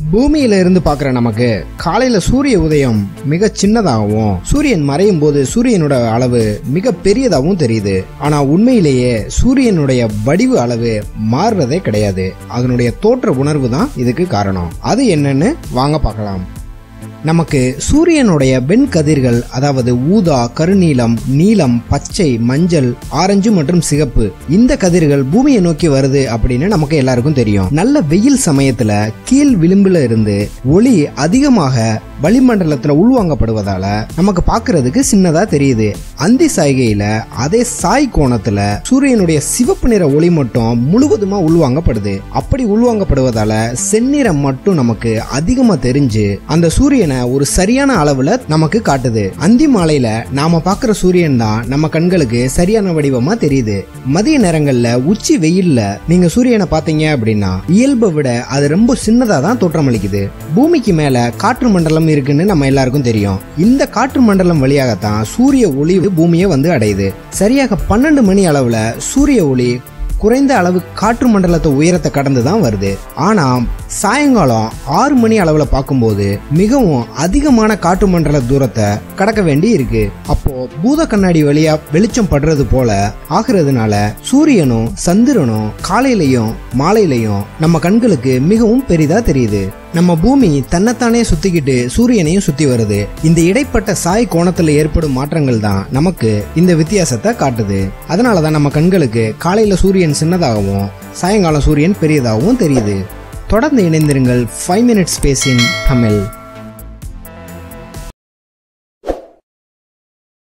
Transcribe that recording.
பூமியில இருந்து பார்க்குற நமக்கு காலையில சூரிய உதயம் மிக சின்னதாகவும் சூரியன் மறையும் போது சூரியனோட அளவு மிக பெரியதாகவும் தெரியுது ஆனா உண்மையிலேயே சூரியனுடைய வடிவு அளவு மாறுறதே கிடையாது அதனுடைய தோற்ற உணர்வு தான் இதுக்கு காரணம் அது என்னன்னு வாங்க பார்க்கலாம் நமக்கு சூரியனுடைய வெண் கதிர்கள் அதாவது ஊதா கருநீலம் நீலம் பச்சை மஞ்சள் ஆரஞ்சு மற்றும் சிகப்பு இந்த கதிர்கள் பூமியை நோக்கி வருது அப்படின்னு நமக்கு எல்லாருக்கும் தெரியும் நல்ல வெயில் சமயத்துல கீழ் விளிம்புல இருந்து ஒளி அதிகமாக வளிமண்டலத்துல உள்வாங்கப்படுவதால நமக்கு பார்க்கிறதுக்கு சின்னதா தெரியுது அந்தி சாய்கையில அதே சாய் கோணத்துல சூரியனுடைய சிவப்பு நிற ஒளி மட்டும் முழுவதுமா உள்வாங்கப்படுது அப்படி உள்வாங்கப்படுவதால செந்நிறம் மட்டும் நமக்கு அதிகமா தெரிஞ்சு அந்த சூரியனை ஒரு சரியான அளவுல நமக்கு காட்டுது அந்தி மாலையில நாம பார்க்குற சூரியன் தான் நம்ம கண்களுக்கு சரியான வடிவமா தெரியுது மதிய நேரங்கள்ல உச்சி வெயில்ல நீங்க சூரியனை பார்த்தீங்க அப்படின்னா இயல்பை விட அது ரொம்ப சின்னதா தான் தோற்றமளிக்குது பூமிக்கு மேல காற்று மண்டலம் இருக்குன்னு நம்ம எல்லாருக்கும் தெரியும் இந்த காற்று மண்டலம் வழியாகத்தான் சூரிய ஒளி பூமியை வந்து அடையுது சரியாக பன்னெண்டு மணி அளவுல சூரிய ஒளி குறைந்த அளவு காற்று மண்டலத்தை உயரத்தை கடந்து தான் வருது ஆனா சாயங்காலம் ஆறு மணி அளவுல பார்க்கும்போது மிகவும் அதிகமான காற்று மண்டல தூரத்தை கடக்க வேண்டி இருக்கு அப்போ பூத கண்ணாடி வழியா வெளிச்சம் படுறது போல ஆகுறதுனால சூரியனும் சந்திரனும் காலையிலையும் மாலையிலையும் நம்ம கண்களுக்கு மிகவும் பெரிதா தெரியுது நம்ம பூமி தன்னைத்தானே சுத்திக்கிட்டு சூரியனையும் சுத்தி வருது இந்த இடைப்பட்ட சாய் கோணத்துல ஏற்படும் மாற்றங்கள் தான் நமக்கு இந்த வித்தியாசத்தை காட்டுது அதனால தான் நம்ம கண்களுக்கு காலையில சூரியன் சின்னதாகவும் சாயங்காலம் சூரியன் பெரியதாகவும் தெரியுது தொடர்ந்து இணைந்திருங்கள் ஃபைவ் மினிட்ஸ் ஸ்பேஸின் தமிழ்